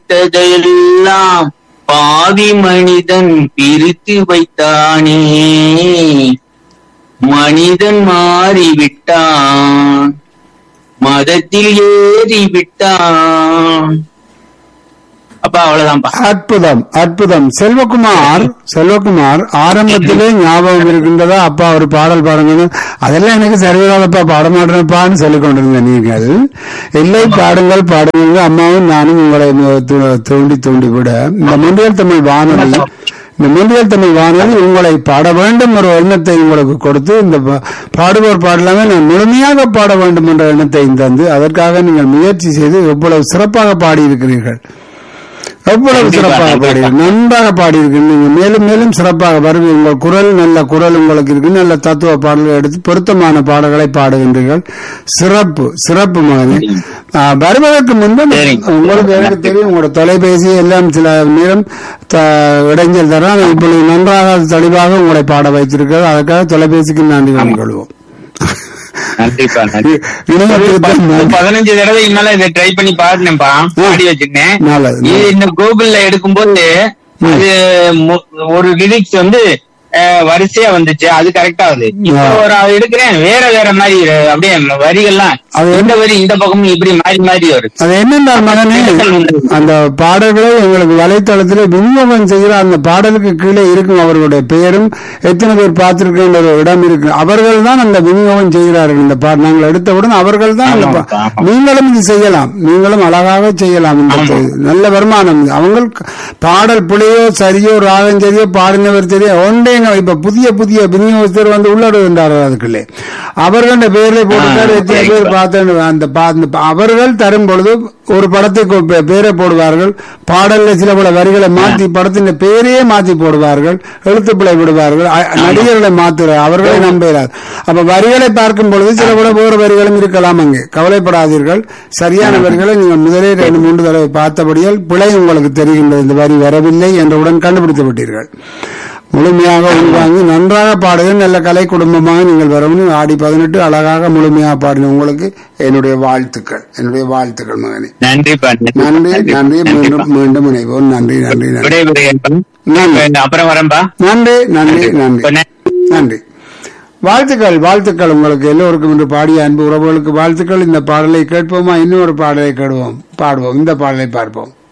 படைத்ததையெல்லாம் பாவி மனிதன் பிரித்து வைத்தானே மனிதன் மாறிவிட்டான் மதத்தில் ஏறி விட்டான் அப்பா அவ்வளவுதான்ப்பா அற்புதம் அற்புதம் செல்வகுமார் செல்வகுமார் ஆரம்பத்திலே ஞாபகம் இருக்கின்றதா அப்பா ஒரு பாடல் பாடுங்க அதெல்லாம் எனக்கு சரிவராதப்பா பாட மாட்டேன்ப்பான்னு சொல்லிக் கொண்டிருந்தேன் நீங்கள் இல்லை பாடுங்கள் பாடுங்க அம்மாவும் நானும் உங்களை து- தூண்டி தூண்டி விட இந்த முன்றியல் தமிழ் வானொலி இந்த முன்றியல் தமிழ் வானொலி உங்களை பாட வேண்டும் ஒரு எண்ணத்தை உங்களுக்கு கொடுத்து இந்த பா- பாடுவோர் பாடலாமே நான் முழுமையாக பாட வேண்டும் என்ற எண்ணத்தை தந்து அதற்காக நீங்கள் முயற்சி செய்து எவ்வளவு சிறப்பாக பாடியிருக்கிறீர்கள் எவ்வளவு கண்டிப்பா, சிறப்பாக கண்டிப்பா. பாடி நன்றாக பாடியிருக்கு நீங்க மேலும் மேலும் சிறப்பாக வருவீங்க உங்கள் குரல் நல்ல குரல் உங்களுக்கு இருக்கு நல்ல தத்துவ பாடல்களை எடுத்து பொருத்தமான பாடல்களை பாடுகின்றீர்கள் சிறப்பு சிறப்பு மகனே ஆ, வருவதற்கு முன்பு சரிங்க. உங்களுக்கு எனக்கு தெரியும் உங்களோட தொலைபேசி எல்லாம் சில நேரம் த- இடைஞ்சல் தர இப்பொழுது நன்றாக தெளிவாக உங்களை பாட வைத்திருக்கிறது அதற்காக தொலைபேசிக்கு நன்றி கொள்வோம் நன்றிப்பா நன்றி இணையத்துக்கு தான் நன்றி. பதினஞ்சு தடவைக்கு மேல இதை ட்ரை பண்ணி பாடினேன்ப்பா பாடி வச்சிருந்தேன் நல்லது, இது நல்லது. இந்த கூகுள்ல எடுக்கும்போது அது மு- ஒரு லிரிக்ஸ் வந்து அஹ், வரிசையா வந்துச்சு அது கரெக்டா ஆகுது இப்போ ஆ. ஒரு அது எடுக்கிறேன் வேற வேற மாதிரி அஹ், அப்படியே வரிகள்லாம் அது இந்த வரி இந்த பக்கமும் இப்படி மாறி மாறி வருது அது என்னென்றால் மகனே அந்த பாடல்களை எங்களுக்கு வலைத்தளத்தில் விநியோகம் செய்கிற அந்த பாடலுக்கு கீழே இருக்கும் அவர்களுடைய பெயரும் எத்தனை பேர் பார்த்திருக்கின்ற ஒரு இடம் இருக்கு அவர்கள் தான் அந்த விநியோகம் செய்கிறார்கள் இந்த பா நாங்கள் எடுத்தவுடன் அவர்கள் தான் அந்த பா- ஆமாம், ஆமாம். நீங்களும் இது செய்யலாம் நீங்களும் அழகாக செய்யலாம் இந்த ஆமாம். இது. நல்ல வருமானம் இது. அவங்க பாடல் பிழையோ சரியோ ராகம் சரியோ பாடினவர் சரியோ ஒன்றேங்க இப்ப புதிய புதிய விநியோகஸ்தர் வந்து உள்ளடுகின்றார்கள் அதுக்குள்ளே அவர்களுடைய பெயரை போட்டுட்டார் ஆ, எத்தனை சரிங்க. பேர் பார்த்தேன் அந்த பா- அந்த பா- அவர்கள் தரும் பொழுது ஒரு படத்துக்கு பே- பேரை போடுவார்கள் பாடல்ல சில பல வரிகளை மாத்தி படத்தின் பெயரையே மாத்தி போடுவார்கள் எழுத்துப்பிழை விடுவார்கள் அ- நடிகர்களை மாத்துற அவர்களை நம்புகிறார் அப்ப வரிகளை பார்க்கும் பொழுது சில பல வேறு வரிகளும் இருக்கலாம் அங்கே கவலைப்படாதீர்கள் சரியான வரிகளை நீங்கள் முதலே ரெண்டு மூன்று தடவை பார்த்தபடியால் பிழை உங்களுக்கு தெரிகின்றது இந்த வரி வரவில்லை என்றவுடன் கண்டுபிடித்து விட்டீர்கள் முழுமையாக உள்வாங்கி நன்றாக பாடுங்க நல்ல கலை குடும்பமாக நீங்கள் வரணும் ஆடி பதினெட்டு அழகாக முழுமையாக பாடின உங்களுக்கு என்னுடைய வாழ்த்துக்கள் என்னுடைய வாழ்த்துக்கள் மகனே நன்றிப்பா நன்றி நன்றி மீண்டும் மீண்டும் இணைவோம் நன்றி நன்றி நன்றி விடைபெறுகிறேன் நன்றி அப்புறம் வரேன்பா நன்றி நன்றி நன்றி இப்ப நன்றி. நன்றி வாழ்த்துக்கள் வாழ்த்துக்கள் உங்களுக்கு எல்லோருக்கும் இன்று பாடிய அன்பு உறவுகளுக்கு வாழ்த்துக்கள் இந்த பாடலை கேட்போமா இன்னொரு பாடலை கேடுவோம் பாடுவோம் இந்த பாடலை பார்ப்போம்